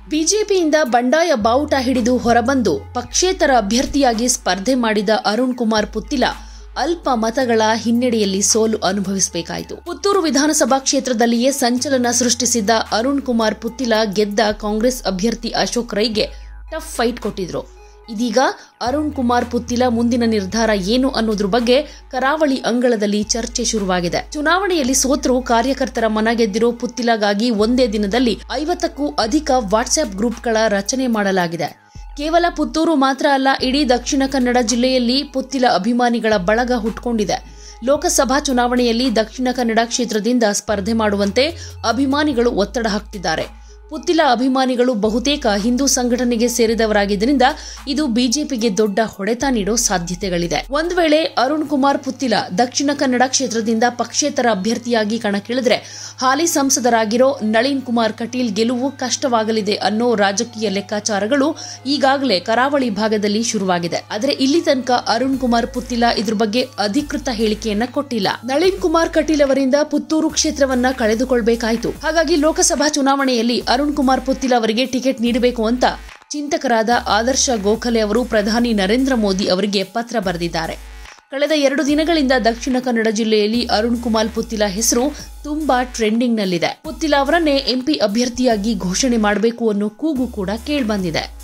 ಬಿಜೆಪಿಯಿಂದ ಬಂಡಾಯ ಬಾವುಟ ಹಿಡಿದು ಹೊರಬಂದು ಪಕ್ಷೇತರ ಅಭ್ಯರ್ಥಿಯಾಗಿ ಸ್ಪರ್ಧೆ ಮಾಡಿದ ಅರುಣ್ ಕುಮಾರ್ ಪುತ್ತಿಲ ಅಲ್ಪ ಮತಗಳ ಹಿನ್ನಡೆಯಲ್ಲಿ ಸೋಲು ಅನುಭವಿಸಬೇಕಾಯಿತು ಪುತ್ತೂರು ವಿಧಾನಸಭಾ ಕ್ಷೇತ್ರದಲ್ಲಿಯೇ ಸಂಚಲನ ಸೃಷ್ಟಿಸಿದ್ದ ಅರುಣ್ ಕುಮಾರ್ ಪುತ್ತಿಲ ಗೆದ್ದ ಕಾಂಗ್ರೆಸ್ ಅಭ್ಯರ್ಥಿ ಅಶೋಕ್ ರೈಗೆ ಟಫ್ ಫೈಟ್ ಕೊಟ್ಟಿದ್ರು ಇದೀಗ ಅರುಣ್ ಕುಮಾರ್ ಪುತ್ತಿಲ ಮುಂದಿನ ನಿರ್ಧಾರ ಏನು ಅನ್ನೋದ್ರ ಬಗ್ಗೆ ಕರಾವಳಿ ಅಂಗಳದಲ್ಲಿ ಚರ್ಚೆ ಶುರುವಾಗಿದೆ ಚುನಾವಣೆಯಲ್ಲಿ ಸೋತರು ಕಾರ್ಯಕರ್ತರ ಮನ ಗೆದ್ದಿರೋ ಪುತ್ತಿಲಗಾಗಿ ಒಂದೇ ದಿನದಲ್ಲಿ ಐವತ್ತಕ್ಕೂ ಅಧಿಕ ವಾಟ್ಸ್ಆಪ್ ಗ್ರೂಪ್ಗಳ ರಚನೆ ಮಾಡಲಾಗಿದೆ ಕೇವಲ ಪುತ್ತೂರು ಮಾತ್ರ ಅಲ್ಲ ಇಡೀ ದಕ್ಷಿಣ ಕನ್ನಡ ಜಿಲ್ಲೆಯಲ್ಲಿ ಪುತ್ತಿಲ ಅಭಿಮಾನಿಗಳ ಬಳಗ ಹುಟ್ಕೊಂಡಿದೆ ಲೋಕಸಭಾ ಚುನಾವಣೆಯಲ್ಲಿ ದಕ್ಷಿಣ ಕನ್ನಡ ಕ್ಷೇತ್ರದಿಂದ ಸ್ಪರ್ಧೆ ಮಾಡುವಂತೆ ಅಭಿಮಾನಿಗಳು ಒತ್ತಡ ಹಾಕ್ತಿದ್ದಾರೆ ಪುತ್ತಿಲ ಅಭಿಮಾನಿಗಳು ಬಹುತೇಕ ಹಿಂದೂ ಸಂಘಟನೆಗೆ ಸೇರಿದವರಾಗಿದ್ದರಿಂದ ಇದು ಬಿಜೆಪಿಗೆ ದೊಡ್ಡ ಹೊಡೆತ ನೀಡೋ ಸಾಧ್ಯತೆಗಳಿದೆ ಒಂದ್ ವೇಳೆ ಅರುಣ್ ಕುಮಾರ್ ಪುತ್ತಿಲ ದಕ್ಷಿಣ ಕನ್ನಡ ಕ್ಷೇತ್ರದಿಂದ ಪಕ್ಷೇತರ ಅಭ್ಯರ್ಥಿಯಾಗಿ ಕಣಕ್ಕಿಳಿದ್ರೆ ಹಾಲಿ ಸಂಸದರಾಗಿರೋ ನಳಿನ್ ಕುಮಾರ್ ಕಟೀಲ್ ಗೆಲುವು ಕಷ್ಟವಾಗಲಿದೆ ಅನ್ನೋ ರಾಜಕೀಯ ಲೆಕ್ಕಾಚಾರಗಳು ಈಗಾಗಲೇ ಕರಾವಳಿ ಭಾಗದಲ್ಲಿ ಶುರುವಾಗಿದೆ ಆದರೆ ಇಲ್ಲಿ ತನಕ ಅರುಣ್ ಕುಮಾರ್ ಪುತ್ತಿಲ ಇದ್ರ ಬಗ್ಗೆ ಅಧಿಕೃತ ಹೇಳಿಕೆಯನ್ನ ಕೊಟ್ಟಿಲ್ಲ ನಳಿನ್ ಕುಮಾರ್ ಕಟೀಲ್ ಅವರಿಂದ ಪುತ್ತೂರು ಕ್ಷೇತ್ರವನ್ನ ಕಳೆದುಕೊಳ್ಬೇಕಾಯಿತು ಹಾಗಾಗಿ ಲೋಕಸಭಾ ಚುನಾವಣೆಯಲ್ಲಿ ಅರುಣ್ ಕುಮಾರ್ ಪುತ್ತಿಲ ಅವರಿಗೆ ಟಿಕೆಟ್ ನೀಡಬೇಕು ಅಂತ ಚಿಂತಕರಾದ ಆದರ್ಶ ಗೋಖಲೆ ಅವರು ಪ್ರಧಾನಿ ನರೇಂದ್ರ ಮೋದಿ ಅವರಿಗೆ ಪತ್ರ ಬರೆದಿದ್ದಾರೆ ಕಳೆದ ಎರಡು ದಿನಗಳಿಂದ ದಕ್ಷಿಣ ಕನ್ನಡ ಜಿಲ್ಲೆಯಲ್ಲಿ ಅರುಣ್ ಕುಮಾರ್ ಪುತ್ತಿಲ ಹೆಸರು ತುಂಬಾ ಟ್ರೆಂಡಿಂಗ್ನಲ್ಲಿದೆ ಪುತ್ತಿಲ ಅವರನ್ನೇ ಎಂಪಿ ಅಭ್ಯರ್ಥಿಯಾಗಿ ಘೋಷಣೆ ಮಾಡಬೇಕು ಅನ್ನೋ ಕೂಗು ಕೂಡ ಕೇಳ್ಬಂದಿದೆ